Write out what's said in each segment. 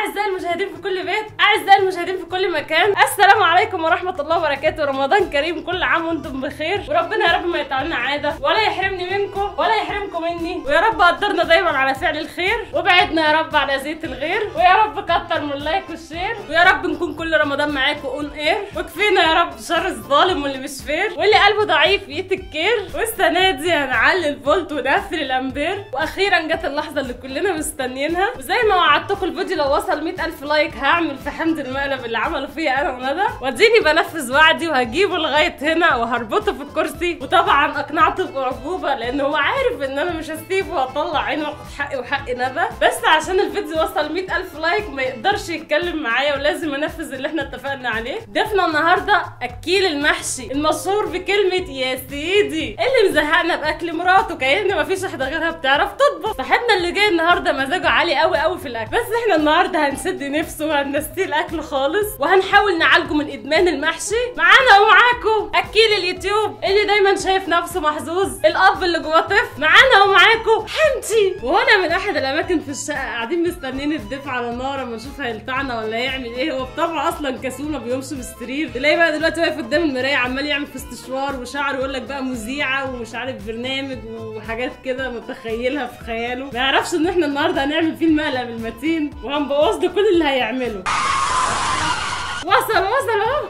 اعزائي المشاهدين في كل بيت اعزائي المشاهدين في كل مكان السلام عليكم ورحمه الله وبركاته رمضان كريم كل عام وانتم بخير وربنا يا رب ما يطعمنا عاده ولا يحرمني منكم ولا يحرمكم مني ويا رب قدرنا دايما على فعل الخير وبعدنا يا رب عن اذيه الغير ويا رب كتر من اللايك والشير ويا رب نكون كل رمضان معاكم اون اير وكفينا يا رب شر الظالم واللي مش فير واللي قلبه ضعيف يتكير والسنه دي هنعلي الفولت ونقفل الامبير واخيرا جت اللحظه اللي كلنا مستنيينها وزي ما وعدتكم الفيديو لو وصل 100000 لايك هعمل في حمد المقلب اللي عمله فيا انا وندى واديني بنفذ وعدي وهجيبه لغايه هنا وهربطه في الكرسي وطبعا اقنعته باعجوبه لان هو عارف ان انا مش هسيبه واطلع عينه واخد حقي وحق ندى بس عشان الفيديو وصل 100000 لايك ما يقدرش يتكلم معايا ولازم انفذ اللي احنا اتفقنا عليه ضيفنا النهارده اكيل المحشي المشهور بكلمه يا سيدي اللي مزهقنا باكل مراته كأن مفيش واحده غيرها بتعرف تطبخ صاحبنا اللي جاي النهارده مزاجه عالي قوي قوي في الاكل بس احنا النهارده هنسد نفسه وهننسيه الاكل خالص وهنحاول نعالجه من ادمان المحشي معانا ومعاكم اكيل اليوتيوب اللي دايما شايف نفسه محظوظ الاب اللي جواه طفل معانا ومعاكم حمدي وهنا من احد الاماكن في الشقه قاعدين مستنيين الضيف على النار اما نشوف هيلطعنا ولا هيعمل ايه هو بطبعه اصلا كسول ما بيقومش من السرير تلاقيه بقى دلوقتي واقف قدام المرايه عمال يعمل في استشوار وشعره يقول لك بقى مذيعه ومش عارف برنامج وحاجات كده متخيلها في خياله ما يعرفش ان احنا النهارده هنعمل فيه المقلب المتين وهنبوظ له كل اللي هيعمله وصل وصل اهو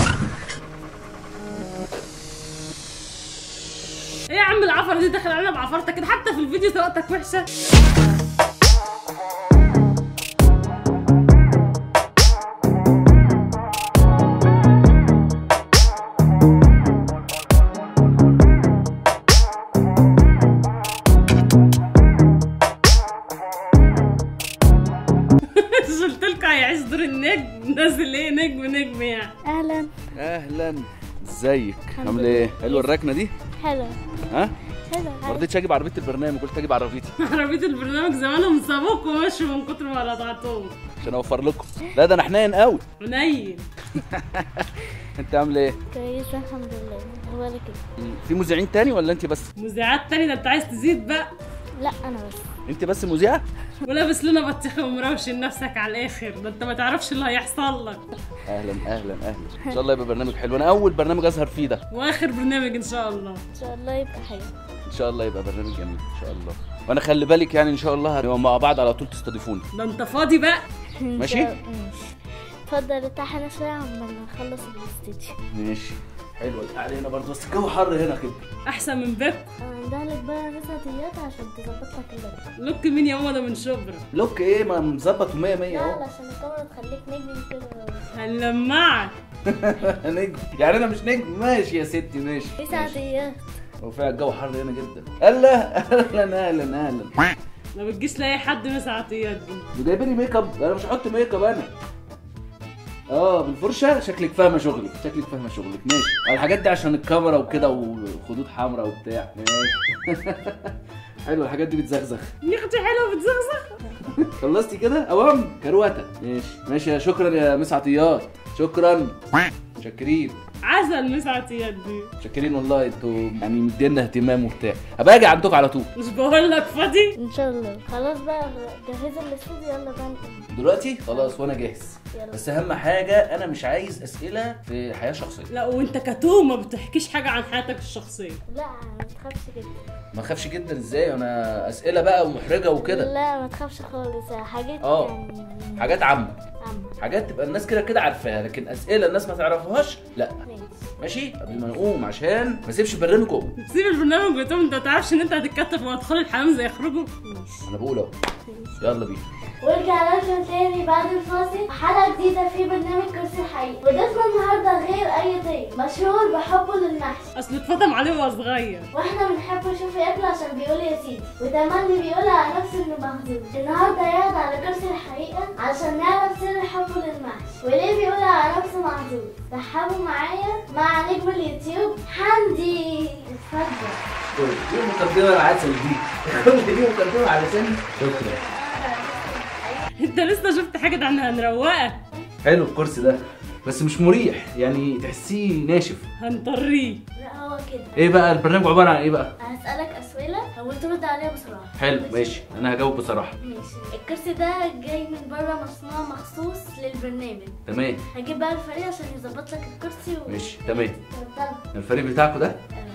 ايه يا عم العفره دي داخل علينا بعفرتك كده حتى في الفيديو طريقتك وحشه قلت لكم هيعيش دور النجم نازل ايه نجم نجم يعني اهلا اهلا ازيك الحمد عامله لله. ايه حلوه الركنه دي حلو ها حلو ما عارف. رضيتش اجيب عربيه البرنامج قلت اجيب عربيتي عربيه البرنامج زمانهم سابوك ومشوا من كتر ما قطعتهم عشان اوفر لكم لا ده انا حنين قوي منيل انت عامله ايه كويسه الحمد لله اخبارك ايه مم. في مذيعين تاني ولا انت بس مذيعات تاني ده انت عايز تزيد بقى لا انا بس انت بس مذيعه ولابس لنا بطيخه ومروشن نفسك على الاخر ده انت ما تعرفش اللي هيحصل لك اهلا اهلا اهلا ان شاء الله يبقى برنامج حلو انا اول برنامج اظهر فيه ده واخر برنامج ان شاء الله ان شاء الله يبقى حلو ان شاء الله يبقى برنامج جميل ان شاء الله وانا خلي بالك يعني ان شاء الله هنبقى مع بعض على طول تستضيفوني ده انت فاضي بقى إن ماشي؟ شاء- ماشي اتفضل ارتاح هنا شويه عمال نخلص الاستديو ماشي حلوه القعده هنا برضه بس الجو حر هنا كده احسن من بيك عندها بقى نساتيات عشان تظبط لك اللون لوك مين يا ماما ده من شبرا لوك ايه ما مظبط 100 100 لا اهو عشان الكاميرا تخليك نجم كده هنلمعك نجم يعني انا مش نجم ماشي يا ستي ماشي في ماشي. سعديات وفعلا الجو حر هنا جدا اهلا اهلا اهلا اهلا ما بتجيش لاي حد من ساعتيات دي وجايبين لي ميك اب انا مش هحط ميك اب انا اه بالفرشه شكلك فاهمه شغلك شكلك فاهمه شغلك ماشي الحاجات دي عشان الكاميرا وكده وخدود حمراء وبتاع ماشي حلو الحاجات دي بتزغزغ يا اختي حلوه بتزغزغ خلصتي كده اوام كروته ماشي ماشي يا شكرا يا مس عطيات شكرا متشكرين عسل من ساعتيات دي متشكرين والله انتوا يعني مدينا اهتمام وبتاع هبقى اجي عندكم على طول مش بقول لك فاضي ان شاء الله خلاص بقى جهزوا الاستديو يلا بقى نقوم. دلوقتي خلاص وانا جاهز يلا بس اهم حاجه انا مش عايز اسئله في حياه شخصيه لا وانت كتوم ما بتحكيش حاجه عن حياتك الشخصيه لا ما تخافش كده ما اخافش جدا ازاي انا اسئله بقى ومحرجه وكده لا ما تخافش خالص حاجات اه. يعني حاجات عامه عامة حاجات تبقى الناس كده كده عارفاها لكن اسئله الناس ما تعرفوهاش لا ماشي ماشي قبل ما نقوم عشان ما اسيبش برنامج جوه سيب البرنامج وتقوم انت ما تعرفش ان انت هتتكتف وهتدخل الحمام زي يخرجوا ماشي انا بقول اهو ماشي يلا بينا ورجعنا لكم تاني بعد الفاصل حلقة جديدة في برنامج كرسي الحقيقي وضيفنا النهاردة غير أي ضيف مشهور بحبه للمحشي اصل اتفطم عليه وهو صغير واحنا بنحب نشوف ياكل عشان بيقول يا سيدي وتملي بيقول على نفسه انه محظوظ النهارده يقعد على كرسي الحقيقة عشان نعرف سر حبه للمحشي وليه بيقول على نفسه محظوظ رحبوا معايا مع نجم اليوتيوب حمدي اتفضل كل دي مقدمه العسل دي كل دي مقدمه على سن شكرا انت لسه شفت حاجه ده احنا هنروقك حلو الكرسي ده بس مش مريح يعني تحسيه ناشف هنطريه لا هو كده ايه بقى البرنامج عباره عن ايه بقى هسألك أسئلة وترد عليها بسرعة حلو ماشي انا هجاوب بصراحه ماشي الكرسي ده جاي من بره مصنوع مخصوص للبرنامج تمام هجيب بقى الفريق عشان يظبط لك الكرسي و... ماشي تمام اتفضل. الفريق بتاعكم ده آه.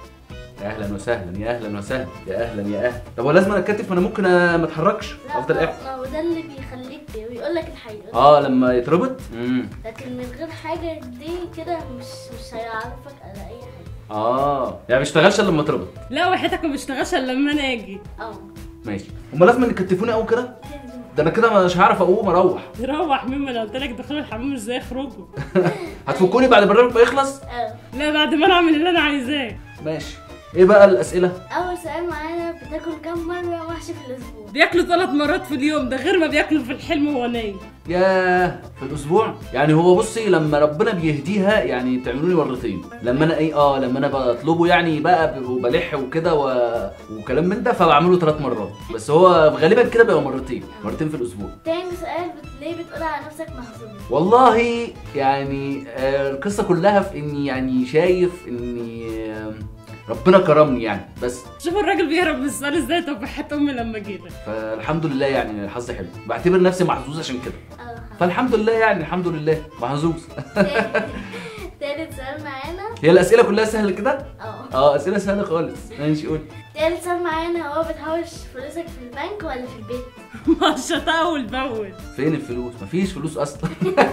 يا اهلا وسهلا يا اهلا وسهلا يا اهلا يا اهلا طب هو لازم انا اتكتف ما انا ممكن ما اتحركش لا افضل ما- قاعد ما هو ده اللي بيخليك ويقول لك الحقيقة اه لما يتربط امم لكن من غير حاجة دي كده مش مش هيعرفك على أي حاجة اه يعني ما بيشتغلش الا لما اتربط لا وحياتك ما بيشتغلش الا لما انا اجي اه ماشي هما لازم يكتفوني قوي كده ده انا كده مش هعرف اقوم اروح روح مما انا قلت لك دخلوا الحمام مش زي يخرجوا هتفكوني بعد البرنامج ما يخلص اه لا بعد ما انا اعمل اللي انا عايزاه ماشي ايه بقى الاسئله أول سؤال معانا بتاكل كم مرة محشي في الأسبوع؟ بياكلوا ثلاث مرات في اليوم ده غير ما بياكلوا في الحلم وهو نايم ياه في الاسبوع يعني هو بصي لما ربنا بيهديها يعني تعملوا لي مرتين لما انا ايه اه لما انا بطلبه يعني بقى ب- وبلح وكده و... وكلام من ده فبعمله ثلاث مرات بس هو غالبا كده بيبقى مرتين مرتين في الاسبوع تاني سؤال بت... ليه بتقول على نفسك محظوظ؟ والله يعني آه، القصه كلها في اني يعني شايف اني آه، ربنا كرمني يعني بس شوف الراجل بيهرب من السؤال ازاي طب حياة امي لما جيلك فالحمد لله يعني حظي حلو بعتبر نفسي محظوظ عشان كده اه فالحمد لله يعني الحمد لله محظوظ تالت- تالت سؤال معانا هي الاسئله كلها سهله كده اه اه اسئله سهله خالص ماشي قول تالت سؤال معانا هو بتحوش فلوسك في البنك ولا في البيت؟ مش اول باول فين الفلوس مفيش فلوس اصلا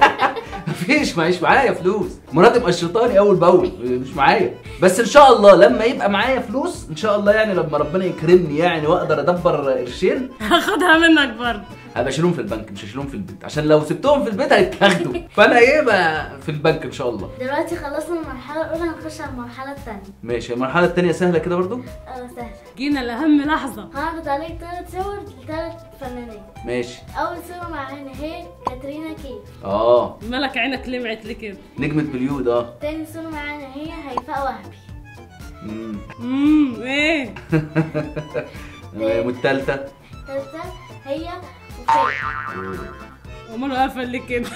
مفيش معيش معايا فلوس مراتي مقشطاني اول باول مش معايا بس ان شاء الله لما يبقى معايا فلوس ان شاء الله يعني لما ربنا يكرمني يعني واقدر ادبر قرشين هاخدها منك برضه هبقى اشيلهم في البنك مش هشيلهم في البيت عشان لو سبتهم في البيت هيتاخدوا فانا ايه بقى في البنك ان شاء الله دلوقتي خلصنا المرحلة الأولى هنخش على المرحلة التانية ماشي المرحله الثانيه سهله كده برضو اه سهلة جينا لاهم لحظه هعرض عليك تلات صور لتلات فنانين ماشي أول صورة معانا هي كاترينا كيف اه مالك عينك لمعت ليه كده نجمه بليود اه تاني صورة معانا هي هيفاء وهبي مم. امم ايه تمام والثالثه تالتة هي وفاء وماله قفل ليه كده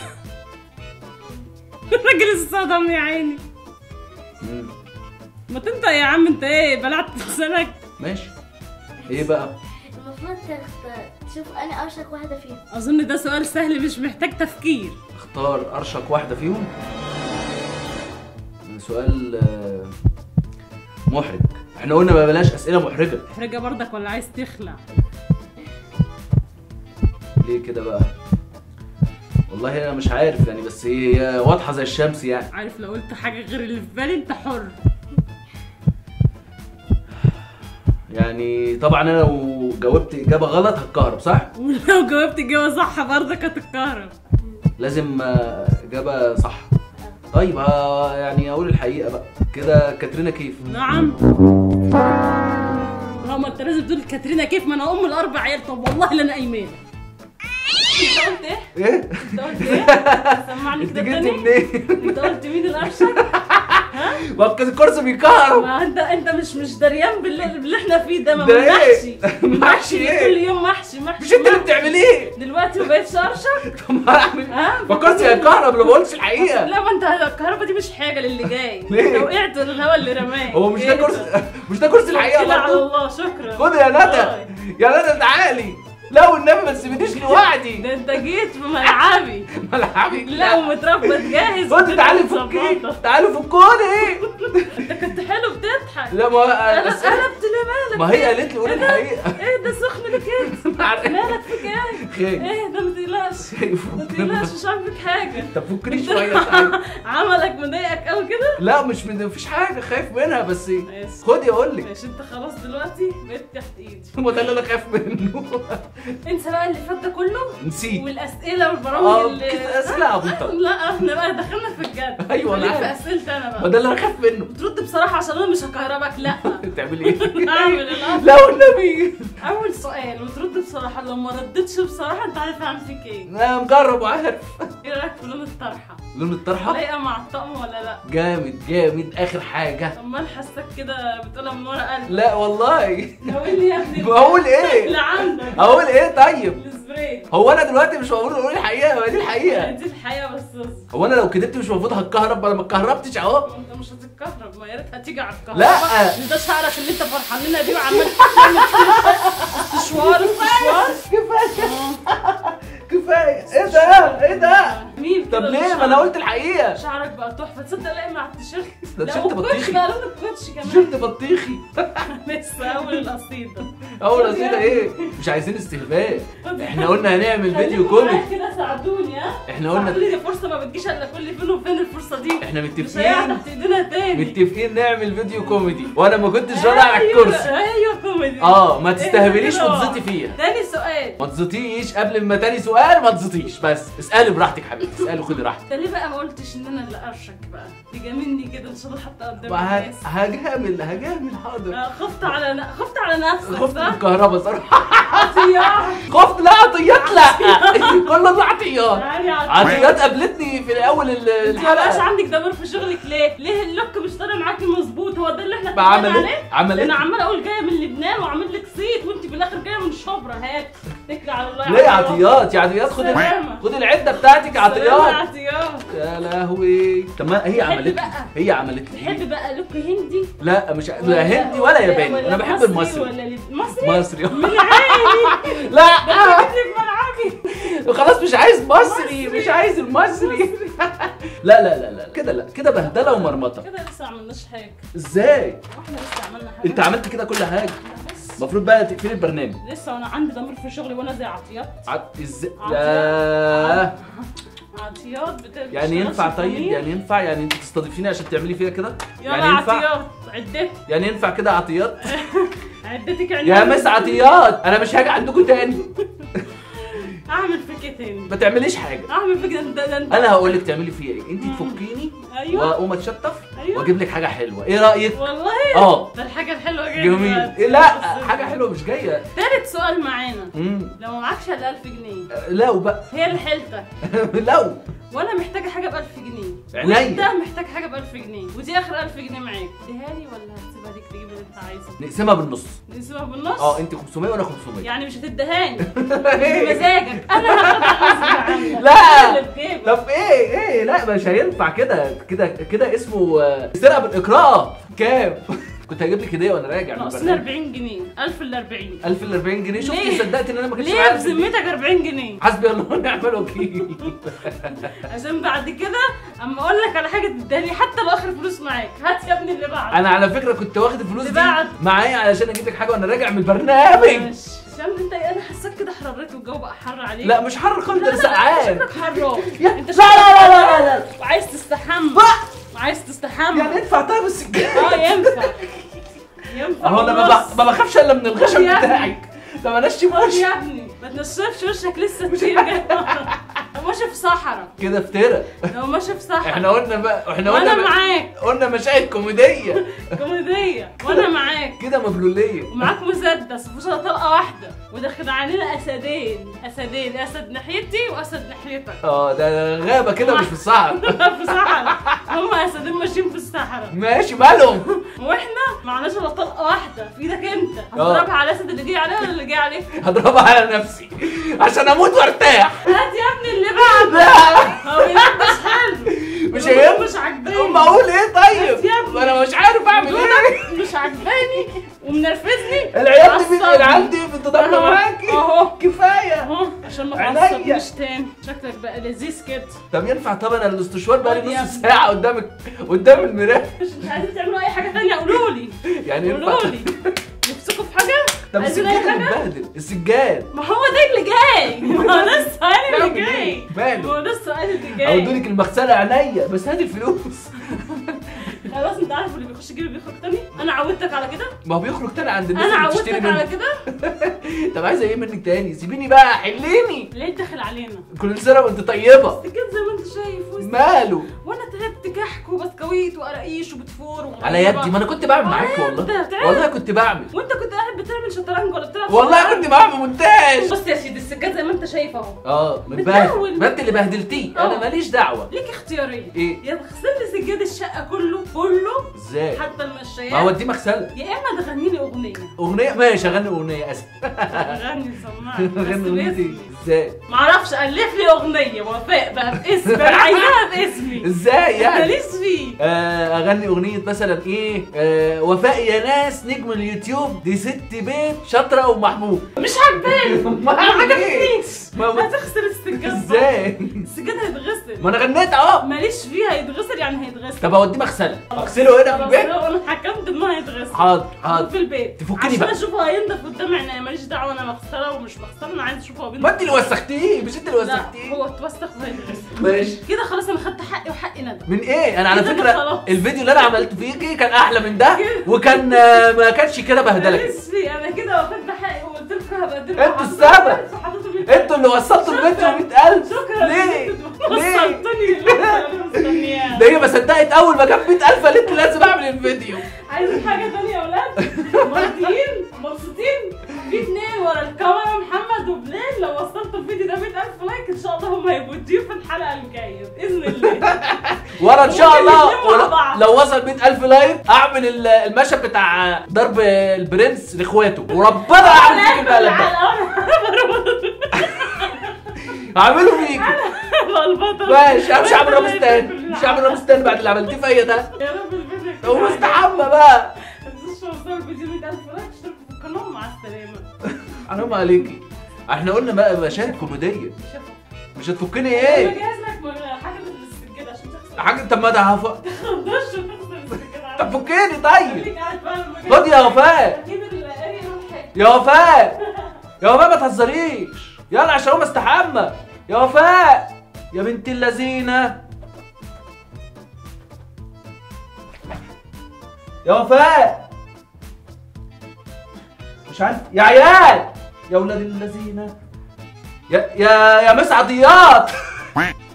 الراجل الصدم يا عيني مم. ما انت يا عم انت ايه بلعت لسانك ماشي ايه بقى المفروض تخت... تشوف أنا أرشق واحدة فيهم اظن ده سؤال سهل مش محتاج تفكير اختار ارشق واحده فيهم سؤال آه، محرج احنا قلنا ما بلاش اسئله محرجه محرجه برضك ولا عايز تخلع ليه كده بقى والله انا مش عارف يعني بس هي واضحه زي الشمس يعني عارف لو قلت حاجه غير اللي في بالي انت حر يعني طبعا انا لو جاوبت اجابه غلط هتكهرب صح ولو جاوبت اجابه صح برضك هتتكهرب لازم آه، اجابه صح طيب ها يعني اقول الحقيقه بقى كده كاترينا كيف نعم اه ما انت لازم تقول كاترينا كيف ما انا ام الاربع عيال طب والله لا انا ايمان انت قلت ايه؟ ايه انت قلت ايه؟ سمعني انت كده جبت تاني منين انت قلت مين الارشد؟ ما كان الكرسي بيكهرب ما انت انت مش مش دريان باللي, باللي احنا فيه ده ما ده محشي ايه؟ محشي محشي ايه؟ كل يوم محشي محشي مش انت اللي محشي. بتعمليه دلوقتي ما بقتش ارشد طب ما اعمل ها؟ ما الكرسي هيكهرب لو ما قلتش الحقيقه لا ما انت الكهرباء دي مش حاجه للي جاي ليه؟ انت وقعت الهوا اللي رماك هو مش ده ايه كرسي مش ده كرسي الحقيقه كده على برضه الله شكرا خد يا ندى والله. يا ندى تعالي لا والنبي ما تسيبنيش لوحدي ده انت جيت في ملعبي ملعبي لا ومتربط جاهز خد تعالي والدنيا فكي متظبطة. تعالي فكوني انت كنت حلو بتضحك لا ما انا بس قلبت ليه مالك ما هي قالت لي قولي ايه ده؟ الحقيقه ايه ده سخن ليه كده عارف. مالك فيك ايه خير ايه ده ما تقلقش ما تقلقش مش عامل فيك حاجه طب فكني شويه طيب. عملك مضايقك قوي كده لا مش من مفيش حاجه خايف منها بس ماشي. خدي اقول لك ماشي انت خلاص دلوقتي بقيت تحت ايدي هو ده اللي انا خايف منه انسى بقى اللي فات ده كله نسيت والاسئله والبرامج اه اللي كده اسئله عبيطه لا احنا بقى دخلنا في الجد أيوة، أنا خليك في عارف. اسئلتي انا ما بقى ده اللي انا خايف منه ترد بصراحه عشان انا مش هكهربك لا تعملي ايه اعمل الامر لا والنبي اول سؤال وترد بصراحه لو ما ردتش بصراحه انت عارف اعمل فيك ايه انا مجرب وعارف ايه رايك في لون الطرحه لون الطرحه لايقه مع الطقم ولا لا جامد جامد اخر حاجه امال حاسك كده بتقولها من ورا قلبي لا والله ناوي لي يا ابني بقول ايه اللي عندك اقول ايه طيب ازاي سبراي هو انا دلوقتي مش المفروض اقول الحقيقه ما دي الحقيقه دي الحقيقه بس اصبر. هو انا لو كدبت مش المفروض هتكهرب انا ما اتكهربتش اهو انت مش هتتكهرب ما يا ريت هتيجي على الكهرباء لا. مش ده شعرك اللي انت فرحان لنا بيه وعمال تعمل فيه استشوار استشوار كفايه كفايه ايه ده ايه ده مين طب كده ليه اللي ما انا شعرك- قلت الحقيقه شعرك بقى تحفه تصدق لاقي مع التيشيرت ده لا، تيشيرت والكوتش بطيخي. ده لون الكوتش كمان تيشيرت بطيخي لسه اول القصيده اول قصيده ايه مش عايزين استهبال احنا قلنا هنعمل فيديو خليكم كوميدي معايا كده ساعدوني ها احنا قلنا- ساعدوني دي فرصه ما بتجيش الا كل فين وفين الفرصه دي احنا مش متفقين هيقع تحت ايدينا تاني متفقين نعمل فيديو كوميدي وانا ما كنتش راضي على أيوة، الكرسي ايوه كوميدي اه ما إيه تستهبليش كده؟ وتزيطي فيها تاني سؤال ما تزيطيش قبل ما تاني سؤال ما تزيطيش بس اسالي براحتك حبيبتي اسالي خدي راحتك انت ليه بقى ما قلتش ان انا اللي ارشك بقى تجاملني كده ان شاء الله حتى قدام وه- الناس هجامل هجامل حاضر آه، خفت على ن... خفت على نفسك خفت من صح؟ الكهرباء صراحه عطيات خفت لا عطيات لا كل ده عطيات تعالي عطيات عطيات قابلتني في اول ال- انت ما بقاش الحلقه عندك ضمير في شغلك ليه؟ ليه اللوك مش طالع معاكي مظبوط هو ده اللي احنا بعمل اتفقنا ايه؟ عليه؟ عمل انا ايه؟ عمال اقول جايه من لبنان وعامل لك صيت وانت في الاخر جايه من شبرا هات اتكلي على الله ليه يا عطيات يا عطيات خد سلامة. خد العده بتاعتك يا عطيات عطيات عطيات يا لهوي طب ما هي تحب عملت لي بقى. هي عملت لي تحب بقى لوك هندي؟ لا مش لا هندي ولا ياباني انا بحب مصري المصري ولا لب- مصري؟ مصري من عيني لا ده انت في ملعبي خلاص مش عايز مصري مش عايز المصري لا لا لا لا كده لا كده بهدله ومرمطه كده لسه ما عملناش حاجه ازاي واحنا لسه عملنا حاجه انت عملت كده كل حاجه بس المفروض بقى تقفلي البرنامج لسه وانا عندي ضمير في شغلي وانا زي عطيات عط... ازاي عطيات. لا عطيات بت- يعني بتشتغل ينفع في طيب الضمير. يعني ينفع يعني انت تستضيفيني عشان تعملي فيها كده يلا يعني ينفع عطيات عدتك يعني ينفع كده عطيات عدتك يعني يا مس عطيات انا مش هاجي عندكم تاني اعمل فيك ايه تاني ما تعمليش حاجه اعمل فيك ده ده ده انت انا هقول لك تعملي فيها ايه انت تفكيني ايوه واقوم اتشطف أيوة. واجيب لك حاجه حلوه ايه رايك والله اه ده الحاجه الحلوه جايه جميل دلوقتي. إيه لا بس- حاجه حلوه مش جايه تالت سؤال معانا امم لو ما معكش الا 1000 جنيه لو بقى هي اللي حيلتك لو وانا محتاجه حاجه ب 1000 جنيه عينيا. وانت محتاج حاجه ب 1000 جنيه ودي اخر 1000 جنيه معاك اديها لي ولا هتسيبها ليك تجيب اللي انت عايزه نقسمها بالنص نسيبها بالنص اه انت 500 وانا 500 يعني مش هتدهاني بمزاجك انا هاخدها غصب عنك لا. أنا اللي بجيبك. طب ايه ايه لا مش هينفع كده كده كده اسمه آه، سرقه بالاكراه كام كنت هجيب لك هديه وانا راجع من ناقصنا البرنامج 40 جنيه 1000 ل 40 1000 ل 40 جنيه شفتي ليه؟ صدقت ان انا ما كنتش ليه معايا بذمتك 40 جنيه حسبي الله ونعم الوكيل عشان بعد كده اما اقول لك على حاجه تداني حتى لو اخر فلوس معاك هات يا ابني اللي بعد انا على فكره كنت واخد الفلوس دي بعد. معايا علشان اجيب لك حاجه وانا راجع من البرنامج ماشي عشان انت انا حسيت كده حررت والجو بقى حر عليك لا مش حر خالص لا ده لا لا سقعان شكلك حرام يا- انت لا شكلك لا لا لا حرام لا لا. وعايز تستحمى بقى. وعايز تستحمى يعني ادفع طيب السجاده اه ينفع ينفع اهو انا ما ونص. بخ- ما بخافش الا من الغشم يا ابني. بتاعك طب انا خد وش يا ابني ما تنشفش وشك لسه كتير جاي لو ماشي في صحراء كده افترى لو ماشي في صحراء احنا قلنا بقى احنا وانا قلنا معاك قلنا مشاهد كوميديه كوميديه وانا معاك كده مبلوليه ومعاك مسدس وفوزة طلقه واحده وداخل علينا اسدين اسدين اسد ناحيتي واسد ناحيتك اه ده غابه كده مش في الصحراء في صحراء هم اسدين ماشيين في الصحراء ماشي مالهم واحنا معناش الا طلقه واحده في ايدك انت آه. هتضربها على الاسد اللي جاي عليها ولا اللي جاي عليك هضربها على نفسي عشان اموت وارتاح هات يا ابني اللي بعده لا هو بيلبس حلو مش الأمور هينفع مش عاجباني اقوم اقول ايه طيب يا ابني. انا مش عارف اعمل ايه دورك مش عجباني ومنرفزني العيال دي عصبني. العيال دي بتضرب أهو، معاكي أهو. كفايه اهو عشان ما عينيا. تعصبنيش تاني شكلك بقى لذيذ كده طب ينفع طب انا الاستشوار بقى خد لي يا نص ابني. ساعه قدامك قدام المرايه مش مش عايزين تعملوا اي حاجه تانية قولوا لي يعني ينفع قولوا لي نفسكم في حاجه طب عايزين اي السجاد حاجه متبهدل السجاد ما هو ده اللي جاي ما هو ده السؤال اللي نعمل جاي إيه؟ ماله؟ ما هو ده السؤال اللي جاي اودولك المغسله عينيا بس هات الفلوس خلاص انت عارف اللي بيخش جيبي بيخرج تاني انا عودتك على كده ما هو بيخرج تاني عند الناس انا اللي بتشتري عودتك على منه كده طب عايزه ايه منك تاني سيبيني بقى حليني ليه داخل علينا كل سنه وانت طيبه كده زي ما انت شايف وسط- ماله وانا تعبت كحك وبسكويت وقراقيش وبتفور وغريبة. على يدي ما انا كنت بعمل معاك آه، والله ده تعب. والله كنت بعمل وانت كنت قاعد بتعمل شطرنج ولا بتلعب والله شطرنج؟ كنت بعمل مونتاج بص يا سيدي السجاد زي ما انت شايف اهو اه بتدور. متبهدل ما انت اللي بهدلتيه انا آه. ماليش دعوه ليك اختيارين ايه يا تغسل لي سجاد الشقه كله كله ازاي حتى المشايات ما هو دي مغسله يا اما تغني لي اغنيه اغنيه ماشي اغني اغنيه اسف غني سمعني غني بس اغنيتي باسمي. ازاي معرفش الف لي اغنيه وفاء بقى باسمي انا عايزاها باسمي ازاي يعني ماليش فيه آه، اغني اغنيه مثلا ايه آه، وفاء يا ناس نجم اليوتيوب دي ست بيت شاطره ومحبوب مش عجباني ما ما أعمل إيه؟ عجبتنيش ما- ما- هتغسل السجاد ازاي السجاد هيتغسل ما انا غنيت اهو ماليش فيه هيتغسل يعني هيتغسل طب اوديه مغسله اغسله هنا في خلاص، البيت انا حكمت انه هيتغسل حاضر حاضر في البيت تفكني عشان بقى. اشوفه هينضف قدام عينيا ماليش دعوه انا مغسله ومش مغسله انا عايز اشوفه هو بينضف ما انت اللي وسختيه مش انت اللي لا وسختيه هو اتوسخ وهيتغسل ماشي كده خلاص انا خدت حقي وحقي ندى من ايه انا على كده فكره خلاص. الفيديو اللي انا عملته فيكي كان احلى من ده وكان آه، ما كانش كده بهدلك ماليش فيه انا كده واخد بحقي وقلت لكم هبقى اديلكم انتوا حضرتك السبب. فحضرتك بيت- انتوا اللي وصلتوا الفيديو شكراً. 100000 شكرا ليه؟ إن انتوا ليه؟ وصلتوني للحظة اللي انا مستنياها ده هي ما صدقت اول ما جاب 100000 قالت لي لازم اعمل الفيديو عايزين حاجة تانية يا ولاد؟ مرضيين؟ مبسوطين؟ في اتنين ورا الكاميرا محمد وبلال لو وصلتوا الفيديو ده 100000 لايك ان شاء الله هم هيبقوا ضيوف الحلقة الجاية بإذن الله ورا ان شاء ممكن الله يتلموا مع ولو- بعض. لو وصل 100000 لايك اعمل ال- المشهد بتاع ضرب البرنس لاخواته وربنا اعمل فيك المقلب ده هعمله فيك البطل ماشي مش هعمل رامز تاني مش هعمل رامز تاني بعد اللي عملتيه فيا ده يا رب الفيديو يكون هو عجبكم. مستحمى بقى ما تنسوش توصلوا الفيديو 100000 لايك اشتركوا في القناة مع السلامة حرام عليكي احنا قلنا بقى مشاهد كوميديه شوفوا مش هتفكني انا ايه بجهز لك مج- حاجة للسجادة عشان تغسل حاجه طب ما ده هف... تخدش وتغسل السجادة طب فكني طيب خليك قاعد بقى لما خد يا وفاء اجيب الاري والحاجة يا وفاء يا وفاء ما تهزريش يلا عشان هو استحمى يا وفاء يا بنت اللذينه يا وفاء مش عارف يا عيال يا ولاد اللذينه يا يا يا مسعديات